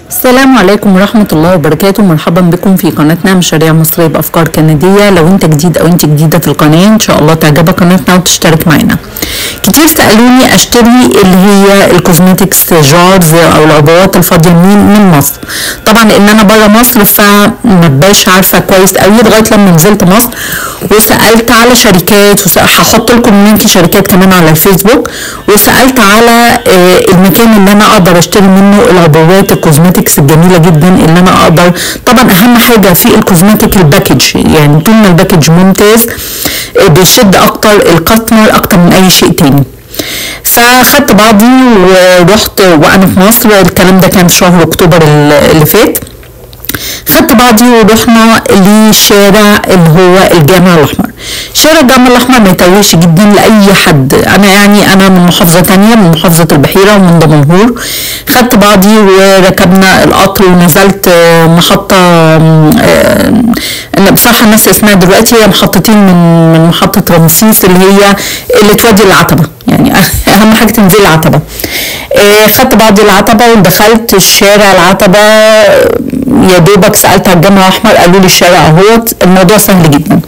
السلام عليكم ورحمة الله وبركاته مرحبا بكم في قناتنا مشاريع مصرية بأفكار كندية لو انت جديد او انت جديدة في القناة ان شاء الله تعجبك قناتنا وتشترك معنا كتير سألوني اشتري اللي هي الكوزمتكس جارز او العبوات الفاضية من من مصر طبعا لان انا بره مصر فما بقاش عارفة كويس قوي لغاية لما نزلت مصر وسألت على شركات وهحط لكم لينك شركات كمان على الفيسبوك وسألت على آه، المكان اللي انا اقدر اشتري منه العبوات الكوزمتكس الجميلة جدا اللي انا اقدر طبعا اهم حاجة في الكوزمتيك الباكج يعني طول ما الباكج ممتاز آه، بيشد اكتر الكاستمر اكتر من اي شيء تاني فاخدت بعضي ورحت وانا في مصر الكلام ده كان في شهر اكتوبر اللي فات خدت بعضي ورحنا لشارع اللي هو الجامع الاحمر شارع الجامع الاحمر ما يتوهش جدا لاي حد انا يعني انا من محافظه تانية من محافظه البحيره ومن دمنهور خدت بعضي وركبنا القطر ونزلت آه، محطه آه، انا بصراحه الناس اسمها دلوقتي هي محطتين من من محطه رمسيس اللي هي اللي تودي العتبه يعني اهم حاجه تنزل العتبه آه، خدت بعض العتبه ودخلت الشارع العتبه يا دوبك سالت على الجامع الاحمر قالوا لي الشارع اهوت الموضوع سهل جدا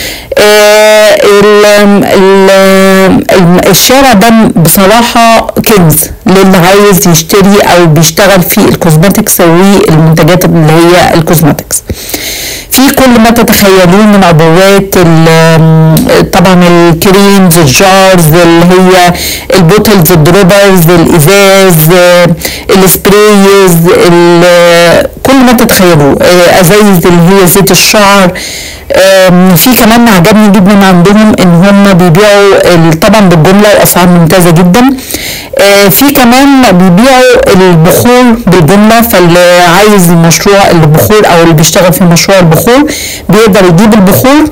آه، ال- ال- ال- الشارع ده بصراحة كنز للي عايز يشتري أو بيشتغل في الكوزماتكس والمنتجات اللي هي الكوزماتكس في كل ما تتخيلوه من عبوات ال- طبعا الكريمز الجارز اللي هي البوتلز الدروبرز الازاز السبرايز ال- كل ما تتخيلوه آه، ازايز اللي هي زيت الشعر آم، في كمان عجبني جدا عندهم ان هم بيبيعوا ال- طبعا بالجمله الاسعار ممتازه جدا آه، في كمان بيبيعوا البخور بالجمله فاللي عايز مشروع البخور او اللي بيشتغل في مشروع البخور بيقدر يجيب البخور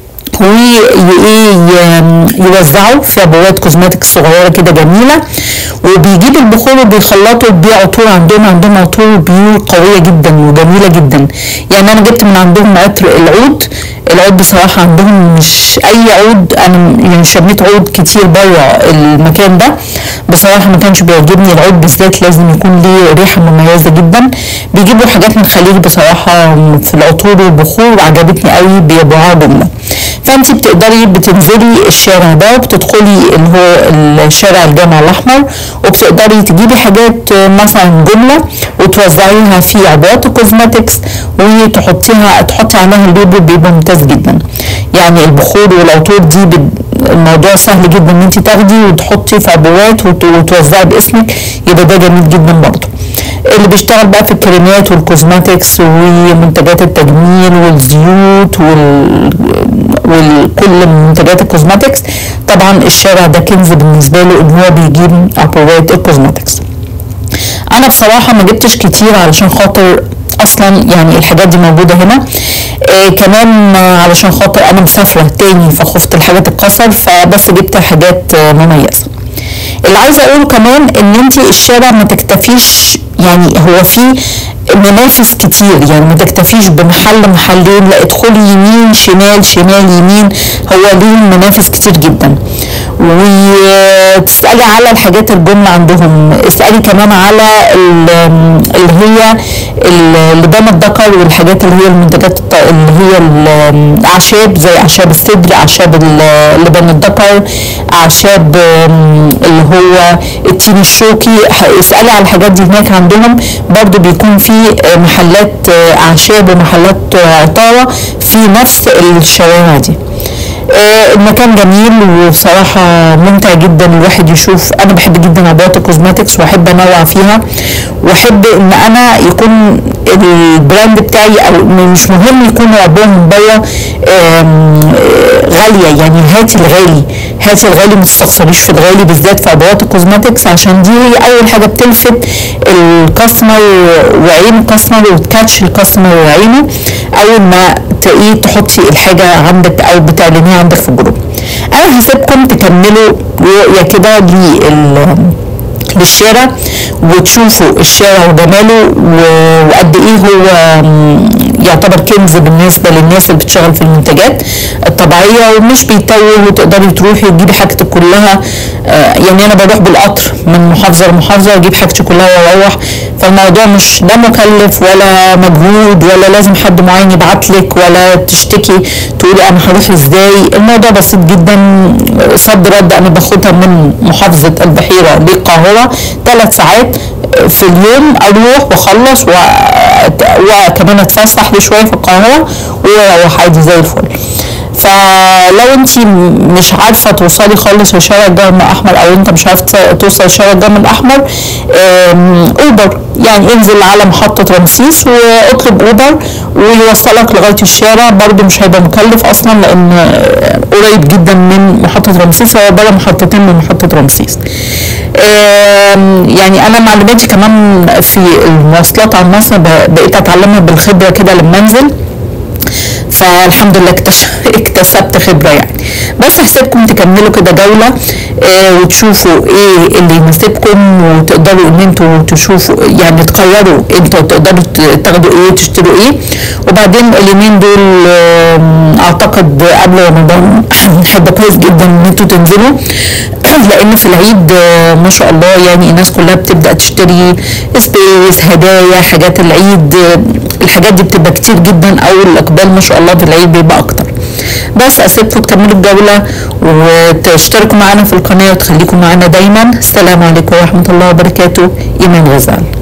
ويوزعوا في عبوات كوزماتيك صغيره كده جميله وبيجيب البخور وبيخلطوا وبيبيع عطور عندهم عندهم عطور بيور قويه جدا وجميله جدا يعني انا جبت من عندهم عطر العود العود بصراحه عندهم مش اي عود انا يعني شميت عود كتير بره المكان ده بصراحه ما كانش بيعجبني العود بالذات لازم يكون ليه ريحه مميزه جدا بيجيبوا حاجات من الخليج بصراحه في العطور والبخور وعجبتني قوي بيبيعوها جمله فانت بتقدري بتنزلي الشارع ده وبتدخلي اللي هو الشارع الجامع الاحمر وبتقدري تجيبي حاجات مثلا جمله وتوزعيها في عبوات الكوزماتكس وتحطيها تحطي عليها الليبل بيبقى ممتاز جدا يعني البخور والعطور دي بت- الموضوع سهل جدا ان انت تاخدي وتحطي في عبوات وت- وتوزعي باسمك يبقى ده جميل جدا برضه اللي بيشتغل بقى في الكريمات والكوزماتكس ومنتجات التجميل والزيوت وال... وكل منتجات الكوزماتكس طبعا الشارع ده كنز بالنسبه له ان هو بيجيب عبوات الكوزماتكس انا بصراحه ما جبتش كتير علشان خاطر اصلا يعني الحاجات دي موجوده هنا آه كمان آه، علشان خاطر انا مسافره تاني فخفت الحاجات تتكسر فبس جبت حاجات آه مميزه اللي عايزه اقوله كمان ان انت الشارع ما تكتفيش يعني هو في منافس كتير يعني ما تكتفيش بمحل محلين لا ادخلي يمين شمال شمال يمين هو ليه منافس كتير جدا وتسالي على الحاجات الجمله عندهم اسالي كمان على ال- اللي هي اللبان الذكر والحاجات اللي هي المنتجات الط- اللي هي الاعشاب زي اعشاب الصدر اعشاب ال- لبان الذكر اعشاب آم، اللي هو التين الشوكي ح- اسالي على الحاجات دي هناك عندهم برضو بيكون في آه، محلات آه، اعشاب ومحلات آه، عطاره في نفس الشوارع دي آه، المكان جميل وبصراحة ممتع جدا الواحد يشوف أنا بحب جدا عبوات الكوزماتكس وأحب أنوع فيها وأحب إن أنا يكون البراند بتاعي أو مش مهم يكون عبوة من بره آم، آه، غالية يعني هاتي الغالي هاتي الغالي ما تستخسريش في الغالي بالذات في عبوات الكوزماتكس عشان دي أول حاجة بتلفت الكاستمر وعين الكاستمر وتكاتش الكاستمر وعينه أول ما تلاقيه تحطي الحاجة عندك أو بتعلنيها عندك في الجروب أنا هسيبكم تكملوا رؤية كده لل للشارع وتشوفوا الشارع وجماله و- وقد ايه هو م، يعتبر كنز بالنسبه للناس اللي بتشتغل في المنتجات الطبيعيه ومش بيتوه وتقدري تروحي وتجيبي حاجتك كلها آه، يعني انا بروح بالقطر من محافظه لمحافظه واجيب حاجتي كلها واروح فالموضوع مش لا مكلف ولا مجهود ولا لازم حد معين يبعت لك ولا تشتكي تقولي انا هروح ازاي الموضوع بسيط جدا صد رد انا باخدها من محافظه البحيره للقاهره ثلاث ساعات في اليوم اروح واخلص و... وكمان اتفسح لي شويه في القاهره واروح عادي زي الفل فلو انت مش عارفه توصلي خالص لشارع الجامع الاحمر او انت مش عارفه توصل لشارع الجامع الاحمر اوبر يعني انزل على محطه رمسيس واطلب اوبر ويوصلك لغايه الشارع برده مش هيبقى مكلف اصلا لان قريب جدا من محطه رمسيس هو بره محطتين من محطه رمسيس يعني انا معلوماتي كمان في المواصلات عن مصر بقيت اتعلمها بالخبره كده لما انزل فالحمد لله اكتسبت خبره يعني بس هسيبكم تكملوا كده جوله آه وتشوفوا ايه اللي يناسبكم وتقدروا ان انتوا تشوفوا يعني تقرروا انتوا تقدروا تاخدوا ايه تشتروا ايه وبعدين اليومين دول آه اعتقد قبل رمضان هيبقى كويس جدا ان انتوا تنزلوا لان في العيد آه ما شاء الله يعني الناس كلها بتبدا تشتري سبيس هدايا حاجات العيد الحاجات دي بتبقى كتير جدا او الاقبال ما شاء الله في العيد بيبقى اكتر بس اسيبكم تكملوا الجوله وتشتركوا معانا في القناه وتخليكم معانا دايما السلام عليكم ورحمه الله وبركاته ايمان غزال